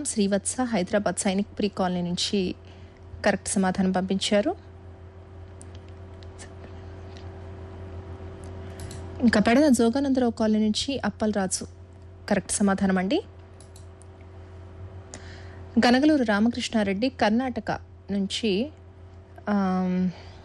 Srivatsa Hyderabad Sainikpuri colony నుంచి correct సమాధానం పంపించారు ఇంకా పెడన జోగానందరావు కాలనీ నుంచి అప్పలరాజు కరెక్ట్ సమాధానం అండి గనగలూరు రామకృష్ణారెడ్డి కర్ణాటక నుంచి ఆమ్,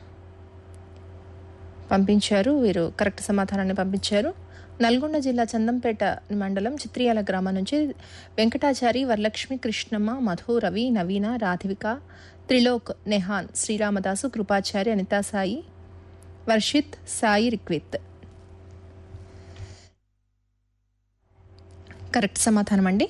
పంపించారు వీరు కరెక్ట్ సమాధానాన్ని పంపించారు నల్గొండ జిల్లా చందంపేట మండలం చిత్రియాల గ్రామం నుంచి వెంకటాచారి వరలక్ష్మి కృష్ణమ్మ మధు రవి నవీన రాధివిక త్రిలోక్ నెహాన్ శ్రీరామదాసు కృపాచారి అనితా సాయి వర్షిత్ సాయి రిక్విత్ కరెక్ట్ సమాధానం అండి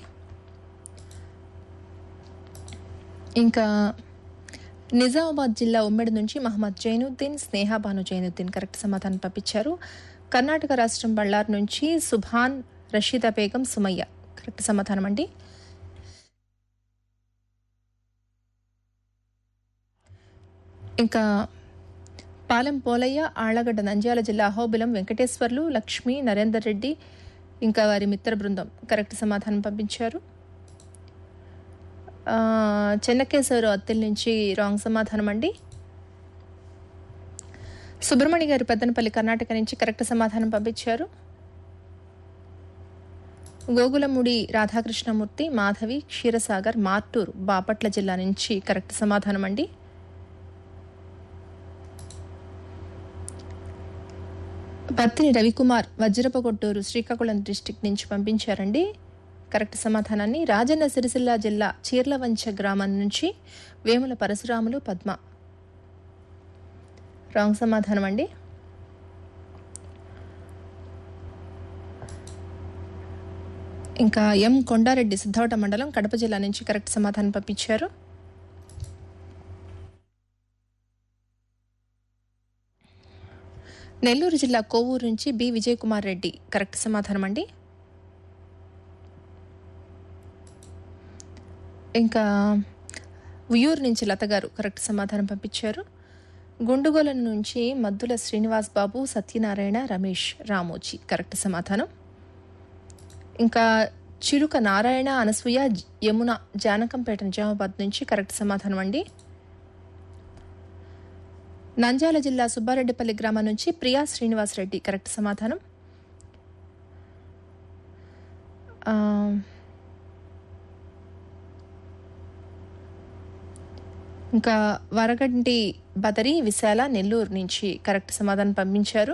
ఇంకా నిజామాబాద్ జిల్లా ఉమ్మడి నుంచి మహమ్మద్ జైనుద్దీన్ స్నేహాబాను జైనుద్దీన్ కరెక్ట్ సమాధానం పంపించారు కర్ణాటక రాష్ట్రం బళ్ళార్ నుంచి సుభాన్ రషీదా బేగం సుమయ్య కరెక్ట్ సమాధానం అండి ఇంకా పాలెం పోలయ్య ఆళ్లగడ్డ నంద్యాల జిల్లా అహోబిలం వెంకటేశ్వర్లు లక్ష్మి నరేందర్ రెడ్డి ఇంకా వారి మిత్ర బృందం కరెక్ట్ సమాధానం పంపించారు ఆ, చెన్నకేశ్వరు అత్తిల్ నుంచి రాంగ్ సమాధానం అండి సుబ్రహ్మణ్య గారు పెద్దనపల్లి కర్ణాటక నుంచి కరెక్ట్ సమాధానం పంపించారు గోగులముడి రాధాకృష్ణమూర్తి మాధవి క్షీరసాగర్ మార్టూరు బాపట్ల జిల్లా నుంచి కరెక్ట్ సమాధానం అండి బత్తిని రవికుమార్ వజ్రపగొట్టూరు శ్రీకాకుళం డిస్టిక్ నుంచి పంపించారండి కరెక్ట్ సమాధానాన్ని రాజన్న సిరిసిల్ల జిల్లా చీర్లవంచ గ్రామం నుంచి వేముల పరశురాములు పద్మ రాంగ్ సమాధానం అండి ఇంకా ఎం కొండారెడ్డి సిద్ధవట మండలం కడప జిల్లా నుంచి కరెక్ట్ సమాధానం పంపించారు నెల్లూరు జిల్లా కోవూరు నుంచి బి విజయ్ కుమార్ రెడ్డి కరెక్ట్ సమాధానం అండి ఇంకా ఉయ్యూరు నుంచి లత గారు కరెక్ట్ సమాధానం పంపించారు గుండుగోల నుంచి మద్దుల శ్రీనివాస్ బాబు సత్యనారాయణ రమేష్ రామోజీ కరెక్ట్ సమాధానం ఇంకా చిలుక నారాయణ అనసూయ యమున జానకంపేట నిజామాబాద్ నుంచి కరెక్ట్ సమాధానం అండి నంద్యాల జిల్లా సుబ్బారెడ్డిపల్లి గ్రామం నుంచి ప్రియా శ్రీనివాస్ రెడ్డి కరెక్ట్ సమాధానం ఆ, ఇంకా వరగంటి బదరి విశాల నెల్లూరు నుంచి కరెక్ట్ సమాధానం పంపించారు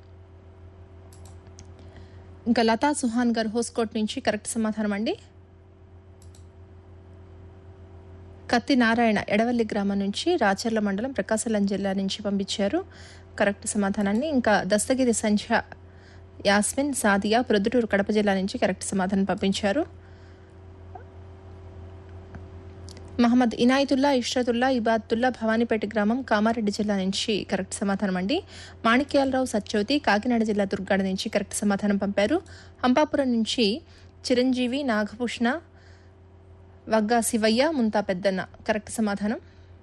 ఇంకా లతా సుహాన్ గారు హోస్కోట్ నుంచి కరెక్ట్ సమాధానం అండి కత్తి నారాయణ ఎడవల్లి గ్రామం నుంచి రాచర్ల మండలం ప్రకాశలం జిల్లా నుంచి పంపించారు కరెక్ట్ సమాధానాన్ని ఇంకా దస్తగిరి సంధ్య యాస్మిన్ సాదియా ప్రొద్దుటూరు కడప జిల్లా నుంచి కరెక్ట్ సమాధానం పంపించారు మహమ్మద్ ఇనాయతుల్లా ఇష్రతుల్లా ఇబాద్తుల్లా భవానీపేట గ్రామం కామారెడ్డి జిల్లా నుంచి కరెక్ట్ సమాధానం అండి మాణిక్యాలరావు సత్యవతి కాకినాడ జిల్లా దుర్గాడ నుంచి కరెక్ట్ సమాధానం పంపారు హంపాపురం నుంచి చిరంజీవి నాగభూషణ వగ్గా శివయ్య ముంతా పెద్దన్న కరెక్ట్ సమాధానం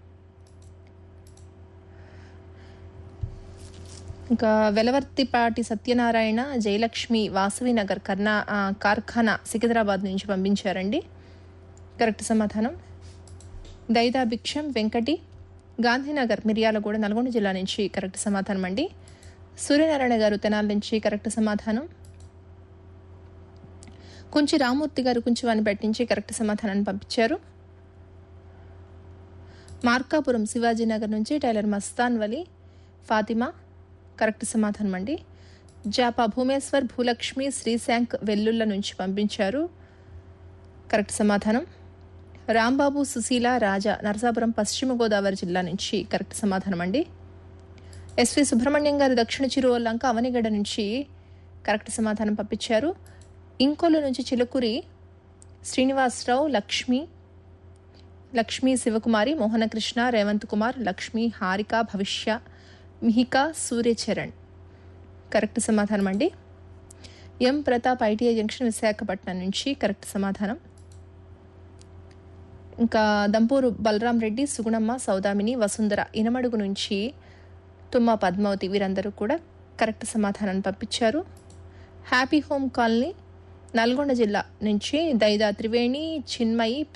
ఇంకా వెలవర్తిపాటి సత్యనారాయణ జయలక్ష్మి వాసవి నగర్ కర్ణా ఆ, కార్ఖానా సికింద్రాబాద్ నుంచి పంపించారండి కరెక్ట్ సమాధానం దైదా భిక్షం వెంకటి గాంధీనగర్ మిర్యాలగూడ నల్గొండ జిల్లా నుంచి కరెక్ట్ సమాధానం అండి సూర్యనారాయణ గారు తెనాల నుంచి కరెక్ట్ సమాధానం కుంచి రామూర్తి గారు కుంచివాణిపేట నుంచి కరెక్ట్ సమాధానాన్ని పంపించారు మార్కాపురం శివాజీనగర్ నుంచి టైలర్ మస్తాన్ వలి ఫాతిమా కరెక్ట్ సమాధానం అండి జాపా భూమేశ్వర్ భూలక్ష్మి శ్రీశాంక్ వెల్లుల్ల నుంచి పంపించారు కరెక్ట్ సమాధానం రాంబాబు సుశీల రాజా నరసాపురం పశ్చిమ గోదావరి జిల్లా నుంచి కరెక్ట్ సమాధానం అండి ఎస్వి సుబ్రహ్మణ్యం గారు దక్షిణ చిరువల్లంక అవనిగడ్డ నుంచి కరెక్ట్ సమాధానం పంపించారు ఇంకోలు నుంచి చిలుకురి శ్రీనివాసరావు లక్ష్మి లక్ష్మీ శివకుమారి మోహనకృష్ణ రేవంత్ కుమార్ లక్ష్మి హారిక భవిష్య మిహిక సూర్యచరణ్ కరెక్ట్ సమాధానం అండి M Pratap ITI junction Visakhapatnam నుంచి కరెక్ట్ సమాధానం ఇంకా దంపూరు బలరాం రెడ్డి సుగుణమ్మ సౌదామిని వసుంధర ఇనమడుగు నుంచి తుమ్మ పద్మావతి వీరందరూ కూడా కరెక్ట్ సమాధానాన్ని పంపించారు హ్యాపీ హోమ్ కాలనీ నల్గొండ జిల్లా నుంచి దైదా త్రివేణి చిన్మయి